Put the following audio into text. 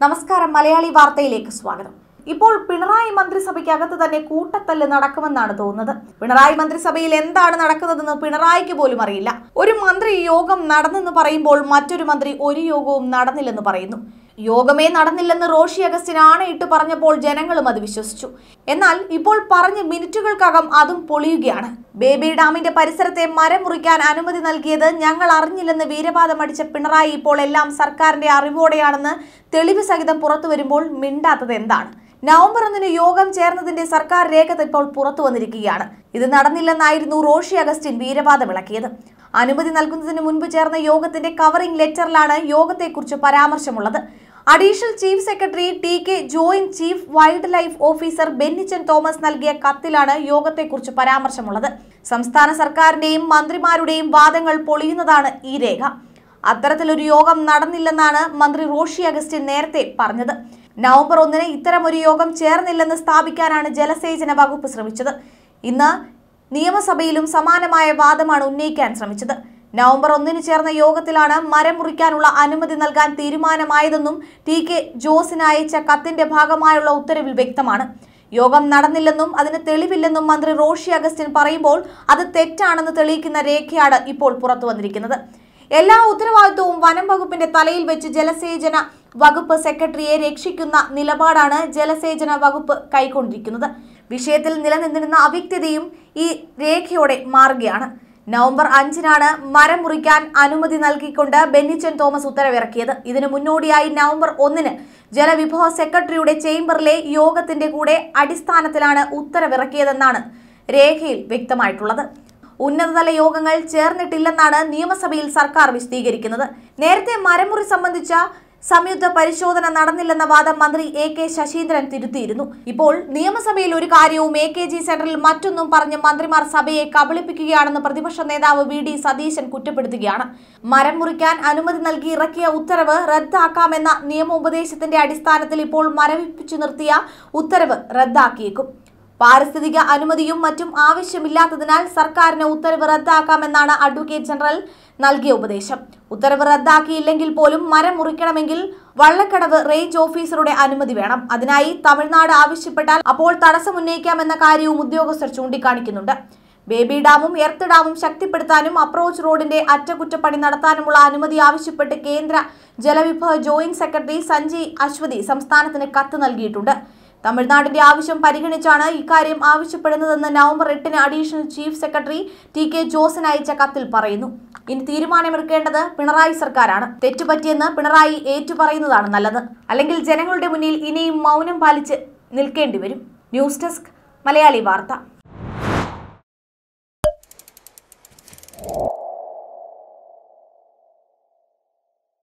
നമസ്കാരം മലയാളി വാർത്തയിലേക്ക് സ്വാഗതം ഇപ്പോൾ പിണറായി മന്ത്രിസഭയ്ക്കകത്ത് തന്നെ കൂട്ടത്തല്ല് നടക്കുമെന്നാണ് തോന്നുന്നത് പിണറായി മന്ത്രിസഭയിൽ എന്താണ് നടക്കുന്നതെന്ന് പിണറായിക്ക് പോലും അറിയില്ല ഒരു മന്ത്രി യോഗം നടന്നെന്ന് പറയുമ്പോൾ മറ്റൊരു മന്ത്രി ഒരു യോഗവും നടന്നില്ലെന്ന് പറയുന്നു യോഗമേ നടന്നില്ലെന്ന് റോഷി അഗസ്റ്റിൻ ആണയിട്ട് പറഞ്ഞപ്പോൾ ജനങ്ങളും അത് വിശ്വസിച്ചു എന്നാൽ ഇപ്പോൾ പറഞ്ഞ് മിനിറ്റുകൾക്കകം അതും പൊളിയുകയാണ് ബേബി ഡാമിന്റെ പരിസരത്തെ മരം മുറിക്കാൻ അനുമതി നൽകിയത് ഞങ്ങൾ അറിഞ്ഞില്ലെന്ന് വീരവാദം അടിച്ച പിണറായി ഇപ്പോൾ എല്ലാം സർക്കാരിന്റെ അറിവോടെയാണെന്ന് തെളിവ് സഹിതം പുറത്തു വരുമ്പോൾ മിണ്ടാത്തത് എന്താണ് നവംബർ ഒന്നിന് യോഗം ചേർന്നതിന്റെ സർക്കാർ രേഖ ഇപ്പോൾ പുറത്തു വന്നിരിക്കുകയാണ് ഇത് നടന്നില്ലെന്നായിരുന്നു റോഷി അഗസ്റ്റിൻ വീരവാദം ഇളക്കിയത് അനുമതി നൽകുന്നതിന് മുൻപ് ചേർന്ന യോഗത്തിന്റെ കവറിംഗ് ലെറ്ററിലാണ് യോഗത്തെക്കുറിച്ച് പരാമർശമുള്ളത് additional chief secretary T K joint chief wildlife officer Bennichan Thomas നൽകിയ കത്തിലാണ് യോഗത്തെക്കുറിച്ച് പരാമർശമുള്ളത് സംസ്ഥാന സർക്കാരിന്റെയും മന്ത്രിമാരുടെയും വാദങ്ങൾ പൊളിയുന്നതാണ് ഈ രേഖ അത്തരത്തിലൊരു യോഗം നടന്നില്ലെന്നാണ് മന്ത്രി റോഷി അഗസ്റ്റിൻ നേരത്തെ പറഞ്ഞത് നവംബർ ഒന്നിന് ഇത്തരമൊരു യോഗം ചേർന്നില്ലെന്ന് സ്ഥാപിക്കാനാണ് ജലസേചന വകുപ്പ് ശ്രമിച്ചത് ഇന്ന് നിയമസഭയിലും സമാനമായ വാദമാണ് ഉന്നയിക്കാൻ ശ്രമിച്ചത് നവംബർ ഒന്നിന് ചേർന്ന യോഗത്തിലാണ് മരം മുറിക്കാനുള്ള അനുമതി നൽകാൻ തീരുമാനമായതെന്നും ടി കെ ജോസിന് അയച്ച കത്തിന്റെ ഭാഗമായുള്ള ഉത്തരവിൽ വ്യക്തമാണ് യോഗം നടന്നില്ലെന്നും അതിന് തെളിവില്ലെന്നും മന്ത്രി റോഷി അഗസ്റ്റിൻ പറയുമ്പോൾ അത് തെറ്റാണെന്ന് തെളിയിക്കുന്ന രേഖയാണ് ഇപ്പോൾ പുറത്തു വന്നിരിക്കുന്നത് എല്ലാ ഉത്തരവാദിത്വവും വനം വകുപ്പിന്റെ തലയിൽ വെച്ച് ജലസേചന വകുപ്പ് സെക്രട്ടറിയെ രക്ഷിക്കുന്ന നിലപാടാണ് ജലസേചന വകുപ്പ് കൈക്കൊണ്ടിരിക്കുന്നത് വിഷയത്തിൽ നിലനിന്നിരുന്ന അവ്യക്തതയും ഈ രേഖയോടെ മാറുകയാണ് നവംബർ അഞ്ചിനാണ് മരം മുറിക്കാൻ അനുമതി നൽകിക്കൊണ്ട് ബെന്നിച്ചൻ തോമസ് ഉത്തരവിറക്കിയത് ഇതിനു മുന്നോടിയായി നവംബർ ഒന്നിന് ജലവിഭവ സെക്രട്ടറിയുടെ ചേംബറിലെ യോഗത്തിന്റെ കൂടെ അടിസ്ഥാനത്തിലാണ് ഉത്തരവിറക്കിയതെന്നാണ് രേഖയിൽ വ്യക്തമായിട്ടുള്ളത് ഉന്നതതല യോഗങ്ങൾ ചേർന്നിട്ടില്ലെന്നാണ് നിയമസഭയിൽ സർക്കാർ വിശദീകരിക്കുന്നത് നേരത്തെ മരമുറി സംബന്ധിച്ച സംയുക്ത പരിശോധന നടന്നില്ലെന്ന വാദം മന്ത്രി എ കെ ശശീന്ദ്രൻ തിരുത്തിയിരുന്നു ഇപ്പോൾ നിയമസഭയിൽ ഒരു കാര്യവും എ കെ ജി സെന്ററിൽ മറ്റൊന്നും പറഞ്ഞ് മന്ത്രിമാർ സഭയെ കബളിപ്പിക്കുകയാണെന്ന് പ്രതിപക്ഷ നേതാവ് വി ഡി സതീശൻ കുറ്റപ്പെടുത്തുകയാണ് മരം മുറിക്കാൻ അനുമതി നൽകി ഇറക്കിയ ഉത്തരവ് റദ്ദാക്കാമെന്ന നിയമോപദേശത്തിന്റെ അടിസ്ഥാനത്തിൽ ഇപ്പോൾ മരവിപ്പിച്ചു നിർത്തിയ ഉത്തരവ് റദ്ദാക്കിയേക്കും പാരിസ്ഥിതിക അനുമതിയും മറ്റും ആവശ്യമില്ലാത്തതിനാൽ സർക്കാരിന് ഉത്തരവ് റദ്ദാക്കാമെന്നാണ് അഡ്വക്കേറ്റ് ജനറൽ നൽകിയ ഉപദേശം ഉത്തരവ് റദ്ദാക്കിയില്ലെങ്കിൽ പോലും മരം മുറിക്കണമെങ്കിൽ വള്ളക്കടവ് റേഞ്ച് ഓഫീസറുടെ അനുമതി വേണം അതിനായി തമിഴ്നാട് ആവശ്യപ്പെട്ടാൽ അപ്പോൾ തടസ്സം ഉന്നയിക്കാമെന്ന കാര്യവും ഉദ്യോഗസ്ഥർ ചൂണ്ടിക്കാണിക്കുന്നുണ്ട് ബേബി ഡാമും എർത്ത് ഡാമും ശക്തിപ്പെടുത്താനും അപ്രോച്ച് റോഡിന്റെ അറ്റകുറ്റപ്പണി നടത്താനുമുള്ള അനുമതി ആവശ്യപ്പെട്ട് കേന്ദ്ര ജലവിഭവ ജോയിന്റ് സെക്രട്ടറി സഞ്ജയ് അശ്വതി സംസ്ഥാനത്തിന് കത്ത് നൽകിയിട്ടുണ്ട് തമിഴ്നാടിന്റെ ആവശ്യം പരിഗണിച്ചാണ് ഇക്കാര്യം ആവശ്യപ്പെടുന്നതെന്ന് നവംബർ എട്ടിന് additional chief secretary T K ജോസിന് അയച്ച കത്തിൽ പറയുന്നു ഇനി തീരുമാനമെടുക്കേണ്ടത് പിണറായി സർക്കാരാണ് തെറ്റുപറ്റിയെന്ന് പിണറായി ഏറ്റുപറയുന്നതാണ് നല്ലത് അല്ലെങ്കിൽ ജനങ്ങളുടെ മുന്നിൽ ഇനിയും മൗനം പാലിച്ച് നിൽക്കേണ്ടി വരും ന്യൂസ് ഡെസ്ക് മലയാളി വാർത്ത